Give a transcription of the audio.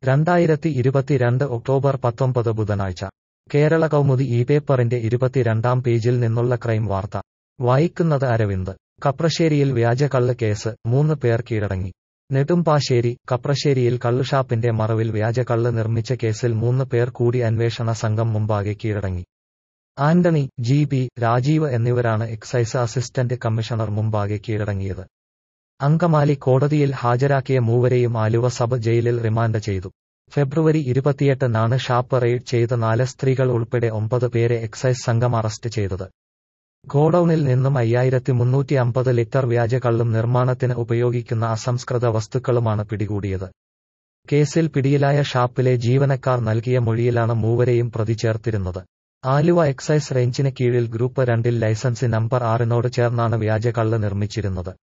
രണ്ടായിരത്തി ഇരുപത്തിരണ്ട് ഒക്ടോബർ പത്തൊമ്പത് ബുധനാഴ്ച കേരള കൗമുദി ഈ പേപ്പറിന്റെ ഇരുപത്തിരണ്ടാം പേജിൽ നിന്നുള്ള ക്രൈം വാർത്ത വായിക്കുന്നത് അരവിന്ദ് കപ്രശ്ശേരിയിൽ വ്യാജക്കള്ള് കേസ് മൂന്ന് പേർ കീഴടങ്ങി നെടുമ്പാശ്ശേരി കപ്രശ്ശേരിയിൽ കള്ളുഷാപ്പിന്റെ മറവിൽ വ്യാജക്കള്ള് നിർമ്മിച്ച കേസിൽ മൂന്ന് പേർ കൂടി അന്വേഷണ സംഘം മുമ്പാകെ കീഴടങ്ങി ആന്റണി ജി പി രാജീവ് എന്നിവരാണ് എക്സൈസ് അസിസ്റ്റന്റ് കമ്മീഷണർ മുമ്പാകെ കീഴടങ്ങിയത് അങ്കമാലി കോടതിയിൽ ഹാജരാക്കിയ മൂവരെയും ആലുവ സബ് ജയിലിൽ റിമാൻഡ് ചെയ്തു ഫെബ്രുവരി ഇരുപത്തിയെട്ടിനാണ് ഷാപ്പ് റെയ്ഡ് ചെയ്ത നാല് സ്ത്രീകൾ ഉൾപ്പെടെ ഒമ്പത് പേരെ എക്സൈസ് സംഘം അറസ്റ്റ് ചെയ്തത് ഗോഡൌണിൽ നിന്നും അയ്യായിരത്തി മുന്നൂറ്റി അമ്പത് ലിറ്റർ വ്യാജകള്ളും നിർമ്മാണത്തിന് ഉപയോഗിക്കുന്ന അസംസ്കൃത വസ്തുക്കളുമാണ് പിടികൂടിയത് കേസിൽ പിടിയിലായ ഷാപ്പിലെ ജീവനക്കാർ നൽകിയ മൊഴിയിലാണ് മൂവരെയും പ്രതി ചേർത്തിരുന്നത് ആലുവ എക്സൈസ് റേഞ്ചിന് കീഴിൽ ഗ്രൂപ്പ് രണ്ടിൽ ലൈസൻസ് നമ്പർ ആറിനോട് ചേർന്നാണ് വ്യാജകള്ള് നിർമ്മിച്ചിരുന്നത്